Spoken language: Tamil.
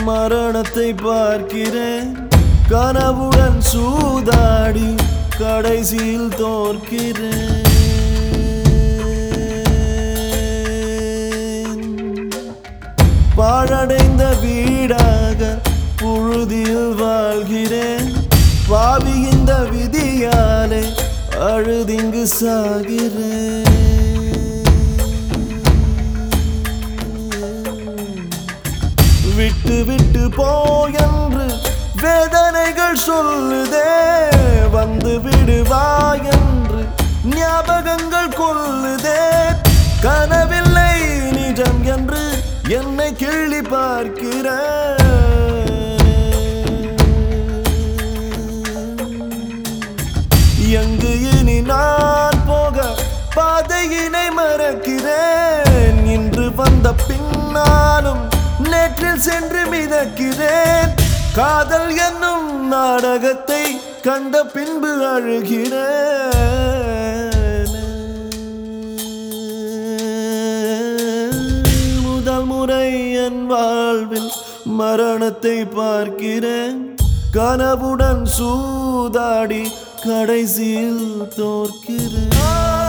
மரணத்தை பார்க்கிறேன் கனவுடன் சூதாடி கடைசியில் தோற்கிறேன் பாழடைந்த வீடாக புழுதியில் வாழ்கிறேன் பாவி இந்த விதியாலே அழுதிங்கு சாகிறேன் விட்டு விட்டு போயென்று வேதனைகள் சொல்லுதே வந்து விடுவாய் என்று ஞாபகங்கள் கொல்லுதே கனவில்லை நிஜம் என்று என்னை கிள்ளி பார்க்கிறேன் எங்கு இனி நான் போக பாதையினை மறக்கிறேன் இன்று வந்த பின்னாலும் நேற்றில் சென்று மிதக்கிறேன் காதல் என்னும் நாடகத்தை கண்ட பின்பு அழுகிறேன் முதல் முறை என் வாழ்வில் மரணத்தை பார்க்கிறேன் கனவுடன் சூதாடி கடைசியில் தோற்கிறேன்